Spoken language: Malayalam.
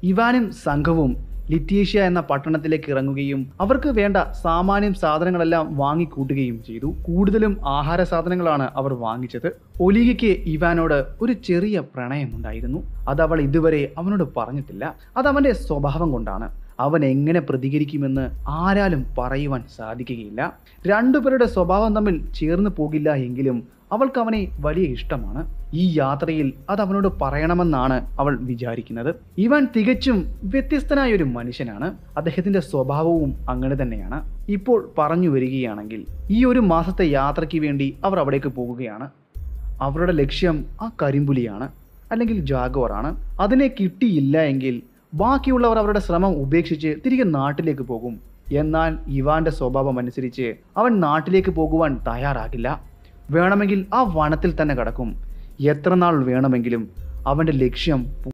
ഇവാനും സംഘവും ലിറ്റീഷ്യ എന്ന പട്ടണത്തിലേക്ക് ഇറങ്ങുകയും അവർക്ക് വേണ്ട സാമാന്യം സാധനങ്ങളെല്ലാം വാങ്ങിക്കൂട്ടുകയും ചെയ്തു കൂടുതലും ആഹാര സാധനങ്ങളാണ് അവർ വാങ്ങിച്ചത് ഒലികയ്ക്ക് ഇവാനോട് ഒരു ചെറിയ പ്രണയമുണ്ടായിരുന്നു അത് അവൾ ഇതുവരെ അവനോട് പറഞ്ഞിട്ടില്ല അത് അവന്റെ സ്വഭാവം കൊണ്ടാണ് അവൻ എങ്ങനെ പ്രതികരിക്കുമെന്ന് ആരാലും പറയുവാൻ സാധിക്കുകയില്ല രണ്ടുപേരുടെ സ്വഭാവം തമ്മിൽ ചേർന്ന് പോകില്ല എങ്കിലും അവൾക്ക് അവനെ വലിയ ഇഷ്ടമാണ് ഈ യാത്രയിൽ അത് അവനോട് പറയണമെന്നാണ് അവൾ വിചാരിക്കുന്നത് ഇവൻ തികച്ചും വ്യത്യസ്തനായ ഒരു മനുഷ്യനാണ് അദ്ദേഹത്തിന്റെ സ്വഭാവവും അങ്ങനെ തന്നെയാണ് ഇപ്പോൾ പറഞ്ഞു വരികയാണെങ്കിൽ ഈ ഒരു മാസത്തെ യാത്രയ്ക്ക് വേണ്ടി അവർ അവിടേക്ക് പോകുകയാണ് അവരുടെ ലക്ഷ്യം ആ കരിമ്പുലിയാണ് അല്ലെങ്കിൽ ജാഗോറാണ് അതിനെ കിട്ടിയില്ല എങ്കിൽ ബാക്കിയുള്ളവർ അവരുടെ ശ്രമം ഉപേക്ഷിച്ച് തിരികെ നാട്ടിലേക്ക് പോകും എന്നാൽ ഇവാന്റെ സ്വഭാവം അനുസരിച്ച് അവൻ നാട്ടിലേക്ക് പോകുവാൻ തയ്യാറാകില്ല വേണമെങ്കിൽ ആ വനത്തിൽ തന്നെ കിടക്കും എത്ര നാൾ വേണമെങ്കിലും അവന്റെ ലക്ഷ്യം